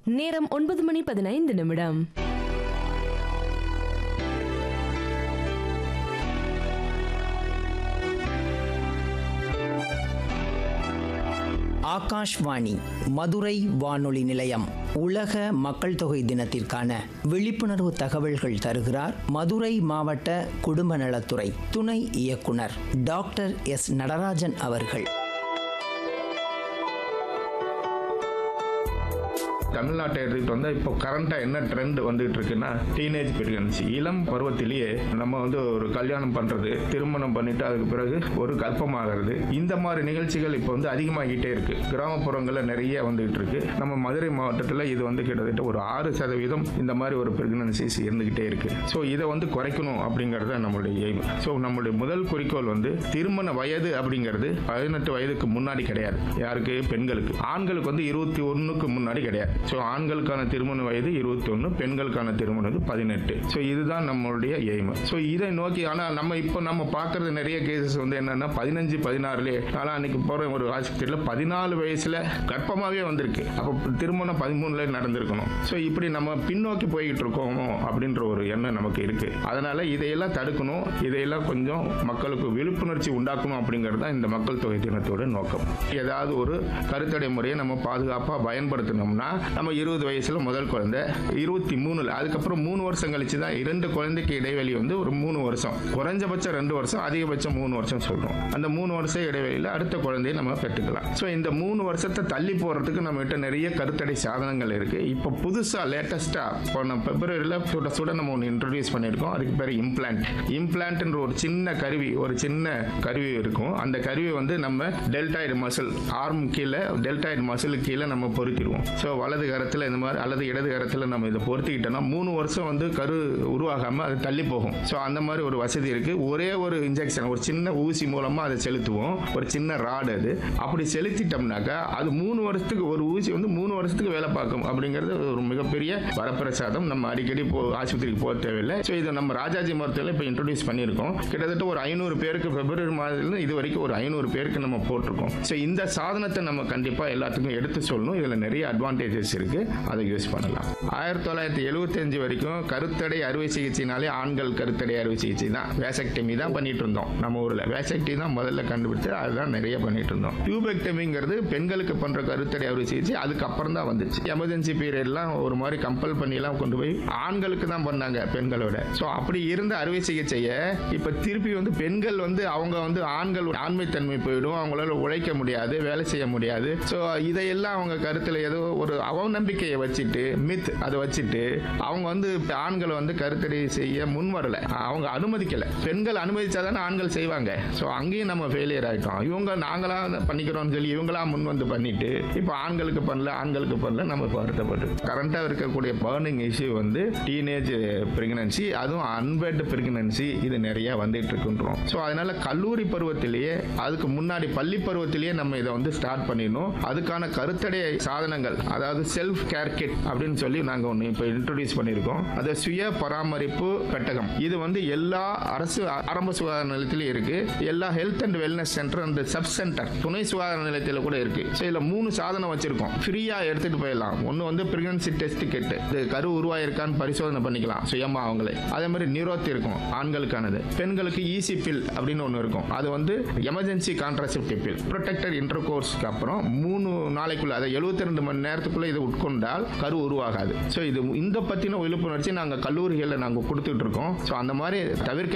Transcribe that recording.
நேரம் ஒன்பது மணி பதினைந்து நிமிடம் ஆகாஷ்வாணி மதுரை வானொலி நிலையம் உலக மக்கள் தொகை தினத்திற்கான விழிப்புணர்வு தகவல்கள் தருகிறார் மதுரை மாவட்ட குடும்ப நலத்துறை துணை இயக்குனர் டாக்டர் எஸ் நடராஜன் அவர்கள் தமிழ்நாட்டை எடுத்துக்கிட்டு வந்தால் இப்போ கரண்ட்டாக என்ன ட்ரெண்ட் வந்துட்டு இருக்குன்னா டீனேஜ் பிரெக்னன்சி இளம் பருவத்திலேயே நம்ம வந்து ஒரு கல்யாணம் பண்ணுறது திருமணம் பண்ணிட்டு அதுக்கு பிறகு ஒரு கர்ப்பமாகிறது இந்த மாதிரி நிகழ்ச்சிகள் இப்போ வந்து அதிகமாகிட்டே இருக்கு கிராமப்புறங்களில் நிறைய வந்துகிட்டு இருக்கு நம்ம மதுரை மாவட்டத்தில் இது வந்து கிட்டத்தட்ட ஒரு ஆறு சதவீதம் இந்த மாதிரி ஒரு பிரெக்னன்சிஸ் இருந்துகிட்டே இருக்கு ஸோ இதை வந்து குறைக்கணும் அப்படிங்கிறது தான் நம்மளுடைய எய்ம் ஸோ நம்மளுடைய முதல் குறிக்கோள் வந்து திருமண வயது அப்படிங்கிறது பதினெட்டு வயதுக்கு முன்னாடி கிடையாது யாருக்கு பெண்களுக்கு ஆண்களுக்கு வந்து இருபத்தி ஒன்றுக்கு முன்னாடி கிடையாது ஸோ ஆண்களுக்கான திருமண வயது இருபத்தி ஒன்று பெண்களுக்கான திருமண வயது பதினெட்டு ஸோ இதுதான் நம்மளுடைய எய்ம் ஸோ இதை நோக்கி ஆனால் நம்ம இப்போ நம்ம பார்க்கறது நிறைய கேசஸ் வந்து என்னன்னா பதினஞ்சு பதினாறுலேயே ஆனால் அன்னைக்கு போகிற ஒரு ஆஸ்பத்திரியில் பதினாலு வயசில் கர்ப்பமாகவே வந்திருக்கு அப்போ திருமணம் பதிமூணுல நடந்திருக்கணும் ஸோ இப்படி நம்ம பின்னோக்கி போய்கிட்டு இருக்கோமோ அப்படின்ற ஒரு எண்ணம் நமக்கு இருக்கு அதனால இதையெல்லாம் தடுக்கணும் இதையெல்லாம் கொஞ்சம் மக்களுக்கு விழிப்புணர்ச்சி உண்டாக்கணும் அப்படிங்கிறது தான் இந்த மக்கள் தொகை தினத்தோட நோக்கம் ஏதாவது ஒரு கருத்தடை முறையை நம்ம பாதுகாப்பாக பயன்படுத்தினோம்னா நம்ம இருபது வயசுல முதல் குழந்தை இருபத்தி மூணுல அதுக்கப்புறம் மூணு வருஷம் கழிச்சு தான் இரண்டு குழந்தைக்கு இடைவெளி வந்து ஒரு மூணு வருஷம் குறைஞ்சபட்சம் ரெண்டு வருஷம் அதிகபட்சம் மூணு வருஷம் சொல்றோம் அந்த மூணு வருஷம் இடைவெளியில் அடுத்த குழந்தையை நம்ம பெற்றுக்கலாம் ஸோ இந்த மூணு வருஷத்தை தள்ளி போறதுக்கு நம்ம கிட்ட நிறைய கருத்தடை சாதனங்கள் இருக்கு இப்போ புதுசா லேட்டஸ்டா போன பிப்ரவரியில் சுட சுட நம்ம ஒன்று இன்ட்ரடியூஸ் பண்ணியிருக்கோம் அதுக்கு பேர் இம்ப்ளான்ட் இம்ப்ளான்ட்ன்ற ஒரு சின்ன கருவி ஒரு சின்ன கருவி இருக்கும் அந்த கருவி வந்து நம்ம டெல்டாய்டு மசில் ஆர்ம் கீழே டெல்டாய்டு மசில் கீழே நம்ம பொருத்திடுவோம் ஸோ வலது கரத்தில் இந்த மாதிரி அல்லது இடது கரத்தில் நம்ம இதை பொருத்திக்கிட்டோம்னா மூணு வருஷம் வந்து கரு உருவாகாமல் அது தள்ளி போகும் ஸோ அந்த மாதிரி ஒரு வசதி இருக்கு ஒரே ஒரு இன்ஜெக்ஷன் ஒரு சின்ன ஊசி மூலமாக அதை செலுத்துவோம் ஒரு சின்ன ராடு அது அப்படி செலுத்திட்டோம்னாக்கா அது மூணு வருஷத்துக்கு ஒரு ஊசி வந்து மூணு வருஷத்துக்கு வேலை பார்க்கும் அப்படிங்கிறது ஒரு மிகப்பெரிய வரப்பிரசாதம் நம்ம அடிக்கடி போ ஆஸ்பத்திரிக்கு போக தேவையில்லை ஸோ இதை நம்ம ராஜாஜி மருத்துவத்தில் இப்போ இன்ட்ரடியூஸ் பண்ணியிருக்கோம் கிட்டத்தட்ட ஒரு ஐநூறு பேருக்கு பிப்ரவரி மாதத்துல இது வரைக்கும் ஒரு ஐநூறு பேருக்கு நம்ம போட்டிருக்கோம் ஸோ இந்த சாதனத்தை நம்ம கண்டிப்பாக எல்லாத்துக்கும் எடுத்து சொல்லணும் இதில் நிறைய அட்வான்டேஜஸ் இருக்கு அதை யூஸ் பண்ணலாம் ஆயிரத்தி தொள்ளாயிரத்தி எழுபத்தஞ்சு வரைக்கும் கருத்தடை அறுவை சிகிச்சைனாலே ஆண்கள் கருத்தடை அறுவை சிகிச்சை தான் வேசக்டமி தான் பண்ணிட்டு இருந்தோம் நம்ம ஊரில் வேசக்டி தான் முதல்ல கண்டுபிடிச்சு அதுதான் நிறைய பண்ணிட்டு இருந்தோம் டியூபெக்டமிங்கிறது பெண்களுக்கு பண்ற கருத்தடை அறுவை சிகிச்சை அதுக்கப்புறம் தான் வந்துச்சு எமர்ஜென்சி பீரியட்லாம் ஒரு மாதிரி கம்பல் பண்ணிலாம் கொண்டு போய் ஆண்களுக்கு தான் பண்ணாங்க பெண்களோட ஸோ அப்படி இருந்த அறுவை சிகிச்சையை இப்போ திருப்பி வந்து பெண்கள் வந்து அவங்க வந்து ஆண்கள் ஆண்மைத்தன்மை போயிடும் அவங்களால உழைக்க முடியாது வேலை செய்ய முடியாது ஸோ இதையெல்லாம் அவங்க கருத்தில் ஏதோ ஒரு அவநம்பிக்கையை வச்சுட்டு மித் அதை வச்சுட்டு அவங்க வந்து இப்ப ஆண்களை வந்து கருத்தடை செய்ய முன் வரல அவங்க அனுமதிக்கல பெண்கள் அனுமதிச்சாதானே ஆண்கள் செய்வாங்க ஸோ அங்கேயும் நம்ம ஃபெயிலியர் ஆயிட்டோம் இவங்க நாங்களா பண்ணிக்கிறோம்னு சொல்லி இவங்களா முன் வந்து பண்ணிட்டு இப்போ ஆண்களுக்கு பண்ணல ஆண்களுக்கு பண்ணல நம்ம இப்போ வருத்தப்பட்டு கரண்டாக இருக்கக்கூடிய பர்னிங் இஷ்யூ வந்து டீனேஜ் பிரெக்னன்சி அதுவும் அன்பெட் பிரெக்னன்சி இது நிறைய வந்துட்டு இருக்குன்றோம் ஸோ அதனால கல்லூரி பருவத்திலேயே அதுக்கு முன்னாடி பள்ளி பருவத்திலேயே நம்ம இதை வந்து ஸ்டார்ட் பண்ணிடணும் அதுக்கான கருத்தடை சாதனங்கள் அதாவது செல்ஃப் கேர் கிட் அப்படின்னு சொல்லி நாங்கள் ஒன்று இப்போ இன்ட்ரடியூஸ் பண்ணியிருக்கோம் அது சுய பராமரிப்பு பெட்டகம் இது வந்து எல்லா அரசு ஆரம்ப சுகாதார நிலையத்திலும் இருக்கு எல்லா health and wellness centre and sub centre துணை சுகாதார நிலையத்தில் கூட இருக்கு ஸோ இதில் மூணு சாதனம் வச்சிருக்கோம் ஃப்ரீயா எடுத்துட்டு போயிடலாம் ஒன்று வந்து பிரெக்னன்சி டெஸ்ட் கிட் இது கரு உருவாயிருக்கான்னு பரிசோதனை பண்ணிக்கலாம் சுயமா அவங்களே அதே மாதிரி நிரோத் இருக்கும் ஆண்களுக்கானது பெண்களுக்கு ஈசி பில் அப்படின்னு ஒன்று இருக்கும் அது வந்து எமர்ஜென்சி கான்ட்ராசெப்டிவ் பில் ப்ரொடெக்டர் இன்டர்கோர்ஸ்க்கு அப்புறம் மூணு நாளைக்குள்ள அதை எழுபத்தி ரெண்டு மணி நேரத்துக்குள்ள இதை உட்கொண்டால் கரு உருவாகாது ஸோ இது இந்த பற்றின விழிப்புணர்ச்சி நாங்கள் கல்லூரிகளில் நாங்கள் கொடுத்துட்டு இருக்கோம் ஸோ அந்த மாதிரி தவிர்க்க